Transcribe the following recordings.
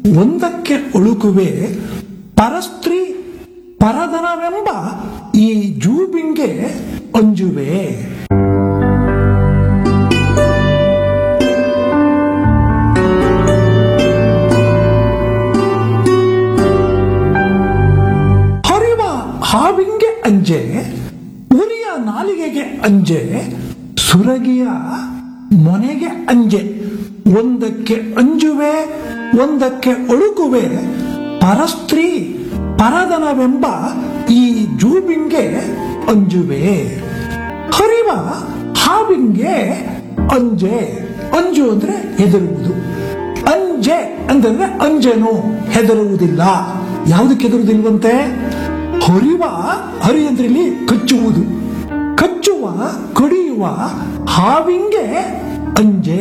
ಒಂದಕ್ಕೆ ಒಳುಕುವೆ ಪರಸ್ತ್ರೀ ಪರದನವೆಂಬ ಈ ಜೂಬಿಂಗೆ ಅಂಜುವೆ ಹರಿವ ಹಾವಿಂಗೆ ಅಂಜೆ ಉರಿಯ ನಾಲಿಗೆಗೆ ಅಂಜೆ ಸುರಗಿಯ ಮೊನೆಗೆ ಅಂಜೆ ಒಂದಕ್ಕೆ ಅಂಜುವೆ ಒಂದಕ್ಕೆ ಒಳುಕುವೆ ಪರಸ್ತ್ರೀ ಪರದನವೆಂಬ ಈ ಜೂಬಿಂಗೆ ಅಂಜುವೆ ಹರಿವ ಹಾವಿಂಗೆ ಅಂಜೆ ಅಂಜು ಅಂದ್ರೆ ಹೆದರುವುದು ಅಂಜೆ ಅಂತಂದ್ರೆ ಅಂಜೆನು ಹೆದರುವುದಿಲ್ಲ ಯಾವುದಕ್ಕೆ ಹೆದರುವುದಿಲ್ವಂತೆ ಹೊರಿವ ಹರಿ ಅಂದ್ರೆ ಇಲ್ಲಿ ಕಚ್ಚುವುದು ಕಚ್ಚುವ ಕಡಿಯುವ ಹಾವಿಂಗೆ ಅಂಜೆ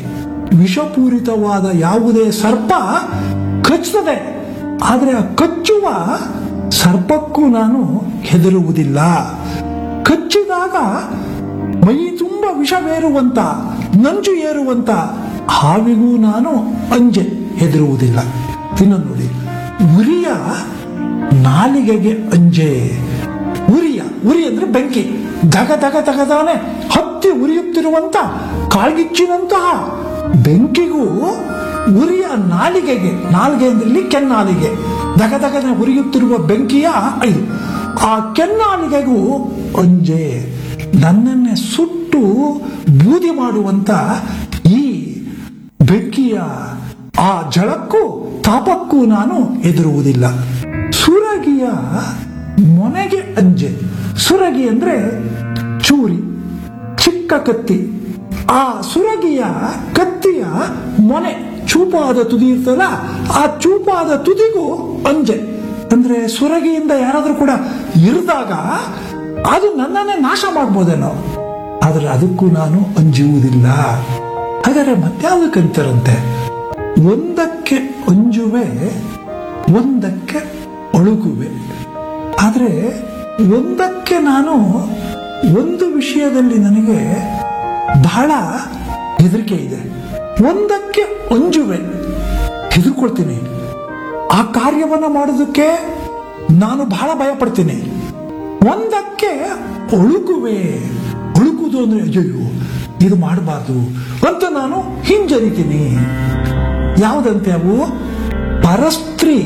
ವಿಷಪೂರಿತವಾದ ಯಾವುದೇ ಸರ್ಪ ಕಚ್ಚುತ್ತದೆ ಆದರೆ ಆ ಕಚ್ಚುವ ಸರ್ಪಕ್ಕೂ ನಾನು ಹೆದರುವುದಿಲ್ಲ ಕಚ್ಚಿದಾಗ ಮೈ ತುಂಬ ವಿಷವೇರುವಂತ ನಂಜು ಏರುವಂತ ಹಾವಿಗೂ ನಾನು ಅಂಜೆ ಹೆದರುವುದಿಲ್ಲ ಇನ್ನೊಂದು ನೋಡಿ ಉರಿಯ ನಾಲಿಗೆಗೆ ಅಂಜೆ ಉರಿಯ ಉರಿ ಅಂದ್ರೆ ಬೆಂಕಿ ದಗ ದಗ ದಗದಾನೆ ಹತ್ತಿ ಉರಿಯುತ್ತಿರುವಂತ ಕಾಳ್ಗಿಚ್ಚಿನಂತಹ ಬೆಂಕಿಗೂ ಉರಿಯ ನಾಲಿಗೆಗೆ ನಾಲಿಗೆ ಅಂದ್ರೆ ಇಲ್ಲಿ ಕೆನ್ನಾಲಿಗೆ ದಗ ದಗನೆ ಉರಿಯುತ್ತಿರುವ ಬೆಂಕಿಯ ಇದು ಆ ಕೆನ್ನಾಲಿಗೆಗೂ ಅಂಜೆ ನನ್ನನ್ನೇ ಸುಟ್ಟು ಬೂದಿ ಮಾಡುವಂತ ಈ ಬೆಂಕಿಯ ಆ ಜಳಕ್ಕೂ ತಾಪಕ್ಕೂ ನಾನು ಹೆದರುವುದಿಲ್ಲ ಸುರಗಿಯ ಮೊನೆಗೆ ಅಂಜೆ ಸುರಗಿ ಅಂದ್ರೆ ಚೂರಿ ಚಿಕ್ಕ ಕತ್ತಿ ಆ ಸುರಗಿಯ ಕತ್ತಿಯ ಮೊನೆ ಚೂಪಾದ ತುದಿ ಇರ್ತಲ್ಲ ಆ ಚೂಪಾದ ತುದಿಗೂ ಅಂಜೆ ಅಂದ್ರೆ ಸುರಗಿಯಿಂದ ಯಾರಾದ್ರೂ ಕೂಡ ಇರಿದಾಗ ಅದು ನನ್ನನ್ನೇ ನಾಶ ಮಾಡ್ಬೋದೇನೋ ಆದ್ರೆ ಅದಕ್ಕೂ ನಾನು ಅಂಜುವುದಿಲ್ಲ ಹಾಗಾದ್ರೆ ಮತ್ಯಾವುದಕ್ಕೆ ಅಂತಾರಂತೆ ಒಂದಕ್ಕೆ ಅಂಜುವೆ ಒಂದಕ್ಕೆ ಒಳುಗುವೆ ಆದ್ರೆ ಒಂದಕ್ಕೆ ನಾನು ಒಂದು ವಿಷಯದಲ್ಲಿ ನನಗೆ ಬಹಳ ಹೆದರಿಕೆ ಇದೆ ಒಂದಕ್ಕೆ ಅಂಜುವೆ ಹೆದರ್ಕೊಳ್ತೀನಿ ಆ ಕಾರ್ಯವನ್ನ ಮಾಡೋದಕ್ಕೆ ನಾನು ಬಹಳ ಭಯ ಪಡ್ತೀನಿ ಒಂದಕ್ಕೆ ಒಳುಕುವೆ ಒಳುಕುದು ಅಂದ್ರೆ ಅಯ್ಯೋ ಇದು ಮಾಡಬಾರ್ದು ಅಂತ ನಾನು ಹಿಂಜರಿತೀನಿ ಯಾವುದಂತೆ ಅವು ಪರಸ್ತ್ರೀ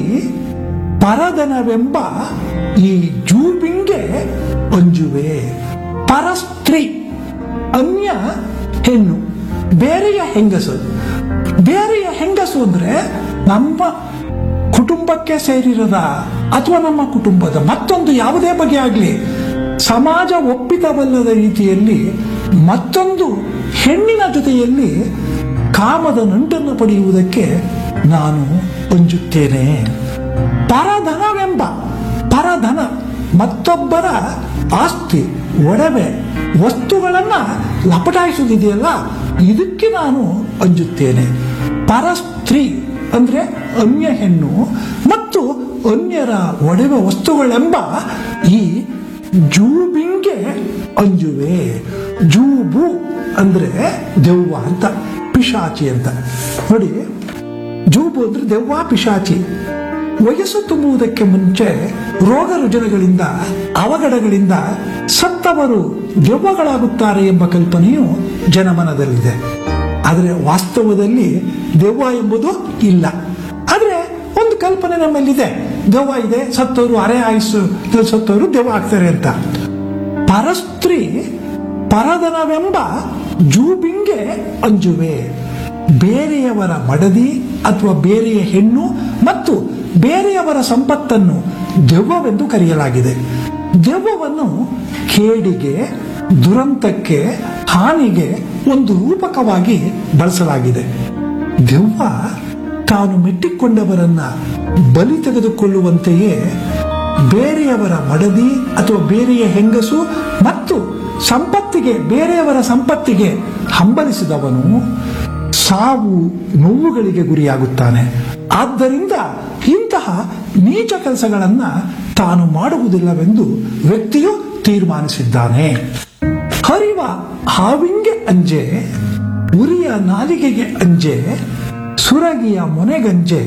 ಪರದನವೆಂಬ ಈ ಜೂಬಿಂಗೆ ಅಂಜುವೆ ಪರಸ್ತ್ರೀ ಅನ್ಯ ಹೆಣ್ಣು ಬೇರೆಯ ಹೆಂಗಸು ಬೇರೆಯ ಹೆಂಗಸು ಅಂದ್ರೆ ನಮ್ಮ ಕುಟುಂಬಕ್ಕೆ ಸೇರಿರದ ಅಥವಾ ನಮ್ಮ ಕುಟುಂಬದ ಮತ್ತೊಂದು ಯಾವುದೇ ಬಗೆ ಆಗಲಿ ಸಮಾಜ ಒಪ್ಪಿತವಲ್ಲದ ರೀತಿಯಲ್ಲಿ ಮತ್ತೊಂದು ಹೆಣ್ಣಿನ ಜೊತೆಯಲ್ಲಿ ಕಾಮದ ನಂಟನ್ನು ಪಡೆಯುವುದಕ್ಕೆ ನಾನು ಅಂಜುತ್ತೇನೆ ಪರಧನವೆಂಬ ಪರಧನ ಮತ್ತೊಬ್ಬರ ಆಸ್ತಿ ಒಡವೆ ವಸ್ತುಗಳನ್ನ ಲಪಟಾಯಿಸುವುದಿದೆಯಲ್ಲ ಇದಕ್ಕೆ ನಾನು ಅಂಜುತ್ತೇನೆ ಪರಸ್ತ್ರೀ ಅಂದ್ರೆ ಅನ್ಯ ಹೆಣ್ಣು ಮತ್ತು ಅನ್ಯರ ಒಡವೆ ವಸ್ತುಗಳೆಂಬ ಈ ಜೂಬಿಂಗೆ ಅಂಜುವೆ ಜೂಬು ಅಂದ್ರೆ ದೆವ್ವ ಅಂತ ಪಿಶಾಚಿ ಅಂತ ನೋಡಿ ಜೂಬು ಅಂದ್ರೆ ದೆವ್ವ ಪಿಶಾಚಿ ವಯಸ್ಸು ತುಂಬುವುದಕ್ಕೆ ಮುಂಚೆ ರೋಗ ರುಜಿನಗಳಿಂದ ಅವಘಡಗಳಿಂದ ಸತ್ತವರು ದೆವ್ವಗಳಾಗುತ್ತಾರೆ ಎಂಬ ಕಲ್ಪನೆಯು ಜನಮನದಲ್ಲಿದೆ ಆದರೆ ವಾಸ್ತವದಲ್ಲಿ ದೆವ್ವ ಎಂಬುದು ಇಲ್ಲ ಆದ್ರೆ ಒಂದು ಕಲ್ಪನೆ ನಮ್ಮಲ್ಲಿದೆ ದೆವ್ವ ಇದೆ ಸತ್ತವರು ಅರೆ ಆಯುಸ್ಸು ಸತ್ತವರು ದೆವ್ವ ಆಗ್ತಾರೆ ಅಂತ ಪರಸ್ತ್ರೀ ಪರದನವೆಂಬ ಜೂಬಿಂಗೆ ಅಂಜುವೆ ಬೇರೆಯವರ ಮಡದಿ ಅಥವಾ ಬೇರೆಯ ಹೆಣ್ಣು ಮತ್ತು ಬೇರೆಯವರ ಸಂಪತ್ತನ್ನು ದೆವ್ವವೆಂದು ಕರೆಯಲಾಗಿದೆ ದೆವ್ವವನ್ನು ಕೇಡಿಗೆ ದುರಂತಕ್ಕೆ ಹಾನಿಗೆ ಒಂದು ರೂಪಕವಾಗಿ ಬಳಸಲಾಗಿದೆ ದೆವ್ವ ತಾನು ಮೆಟ್ಟಿಕೊಂಡವರನ್ನ ಬಲಿ ತೆಗೆದುಕೊಳ್ಳುವಂತೆಯೇ ಬೇರೆಯವರ ಮಡದಿ ಅಥವಾ ಬೇರೆಯ ಹೆಂಗಸು ಮತ್ತು ಸಂಪತ್ತಿಗೆ ಬೇರೆಯವರ ಸಂಪತ್ತಿಗೆ ಹಂಬಲಿಸಿದವನು ಸಾವು ನೋವುಗಳಿಗೆ ಗುರಿಯಾಗುತ್ತಾನೆ ಆದ್ದರಿಂದ ಇಂತಹ ನೀಚ ಕೆಲಸಗಳನ್ನ ತಾನು ಮಾಡುವುದಿಲ್ಲವೆಂದು ವ್ಯಕ್ತಿಯು ತೀರ್ಮಾನಿಸಿದ್ದಾನೆ ಹರಿವ ಹಾವಿಂಗೆ ಅಂಜೆ ಉರಿಯ ನಾಲಿಗೆಗೆ ಅಂಜೆ ಸುರಗಿಯ ಮೊನೆಗಂಜೆ